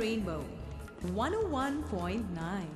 Rainbow 101.9.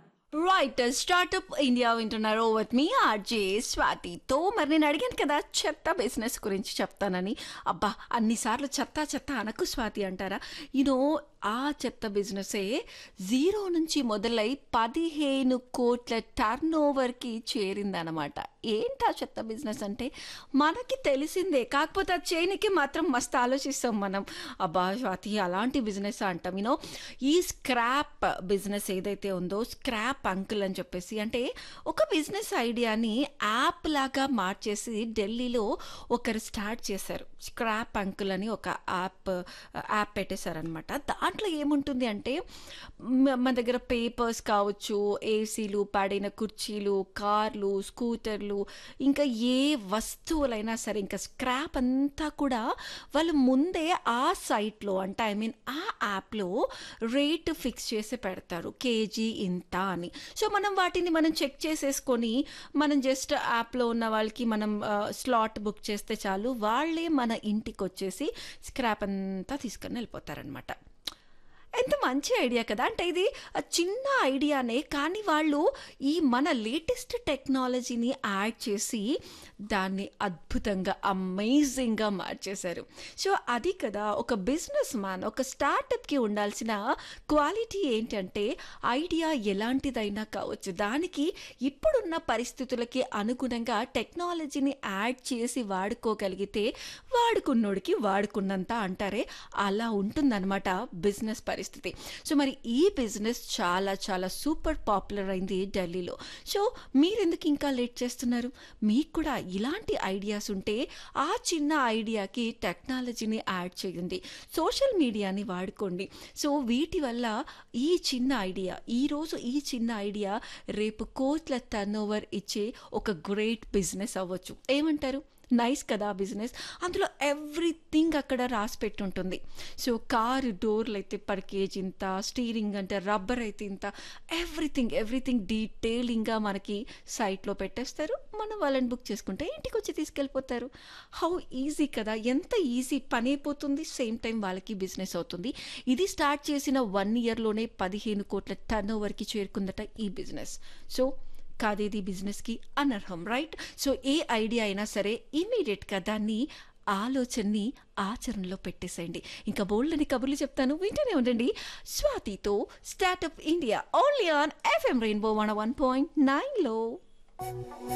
Right startup India వింటున్నారు with మీ RJ స్వాతితో మరి నేను అడిగాను కదా చెత్త బిజినెస్ గురించి చెప్తానని అబ్బా అన్నిసార్లు చెత్త చెత్త అనకు స్వాతి అంటారా యూనో ఆ చెత్త బిజినెసే జీరో నుంచి మొదలై పదిహేను కోట్ల టర్న్ ఓవర్కి చేరిందనమాట ఏంటా చెత్త బిజినెస్ అంటే మనకి తెలిసిందే కాకపోతే ఆ చేయనికి మాత్రం మస్తు ఆలోచిస్తాం మనం అబ్బా స్వాతి అలాంటి బిజినెస్ అంటాం యూనో ఈ స్క్రాప్ బిజినెస్ ఏదైతే ఉందో స్క్రాప్ అంకుల్ అని చెప్పేసి అంటే ఒక బిజినెస్ ఐడియాని యాప్ లాగా మార్చేసి ఢిల్లీలో ఒకరు స్టార్ట్ చేశారు స్క్రాప్ అంకుల్ అని ఒక యాప్ యాప్ పెట్టేశారనమాట దాంట్లో ఏముంటుంది అంటే మ- మన దగ్గర పేపర్స్ కావచ్చు ఏసీలు పాడైన కుర్చీలు కార్లు స్కూటర్లు ఇంకా ఏ వస్తువులైనా సరే ఇంకా స్క్రాప్ అంతా కూడా వాళ్ళు ముందే ఆ సైట్లో అంటే ఐ మీన్ ఆ యాప్లో రేట్ ఫిక్స్ చేసి పెడతారు కేజీ ఇంత అని సో మనం వాటిని మనం చెక్ చేసేసుకొని మనం జస్ట్ యాప్లో ఉన్న వాళ్ళకి మనం స్లాట్ బుక్ చేస్తే చాలు వాళ్ళే మన ఇంటికి వచ్చేసి స్క్రాప్ అంతా తీసుకొని వెళ్ళిపోతారనమాట ఎంత మంచి ఐడియా కదా అంటే ఇది ఆ చిన్న ఐడియానే కానీ వాళ్ళు ఈ మన లేటెస్ట్ టెక్నాలజీని యాడ్ చేసి దాన్ని అద్భుతంగా అమేజింగ్గా మార్చేశారు సో అది కదా ఒక బిజినెస్ మ్యాన్ ఒక స్టార్టప్కి ఉండాల్సిన క్వాలిటీ ఏంటంటే ఐడియా ఎలాంటిదైనా కావచ్చు దానికి ఇప్పుడున్న పరిస్థితులకి అనుగుణంగా టెక్నాలజీని యాడ్ చేసి వాడుకోగలిగితే వాడుకున్నోడికి వాడుకున్నంత అంటారే అలా ఉంటుందన్నమాట బిజినెస్ పరిస్థితి సో మరి ఈ బిజినెస్ చాలా చాలా సూపర్ పాపులర్ అయింది ఢిల్లీలో సో మీరెందుకు ఇంకా లేట్ చేస్తున్నారు మీకు కూడా ఇలాంటి ఐడియాస్ ఉంటే ఆ చిన్న ఐడియాకి టెక్నాలజీని యాడ్ చేయండి సోషల్ మీడియాని వాడుకోండి సో వీటి వల్ల ఈ చిన్న ఐడియా ఈరోజు ఈ చిన్న ఐడియా రేపు కోట్ల టర్న్ ఓవర్ ఇచ్చే ఒక గ్రేట్ బిజినెస్ అవ్వచ్చు ఏమంటారు నైస్ కదా బిజినెస్ అందులో ఎవ్రీథింగ్ అక్కడ రాసి పెట్టుంటుంది సో కారు డోర్లు అయితే పర్ కేజీ ఇంత స్టీరింగ్ అంటే రబ్బర్ అయితే ఇంత ఎవ్రీథింగ్ ఎవ్రీథింగ్ డీటెయిలింగ్గా మనకి సైట్లో పెట్టేస్తారు మనం వాళ్ళని బుక్ చేసుకుంటే ఇంటికి వచ్చి తీసుకెళ్ళిపోతారు హౌ ఈజీ కదా ఎంత ఈజీ పని అయిపోతుంది సేమ్ టైం వాళ్ళకి బిజినెస్ అవుతుంది ఇది స్టార్ట్ చేసిన వన్ ఇయర్లోనే పదిహేను కోట్ల టర్న్ ఓవర్కి చేరుకుందట ఈ బిజినెస్ సో కాదేది బిజినెస్కి అనర్హం రైట్ సో ఏ ఐడియా అయినా సరే ఇమీడియట్గా దాన్ని ఆలోచనని ఆచరణలో పెట్టేసేయండి ఇంకా బోల్డ్ని కబుర్లు చెప్తాను వింటూనే ఉండండి స్వాతితో startup India only on FM Rainbow one one point నైన్లో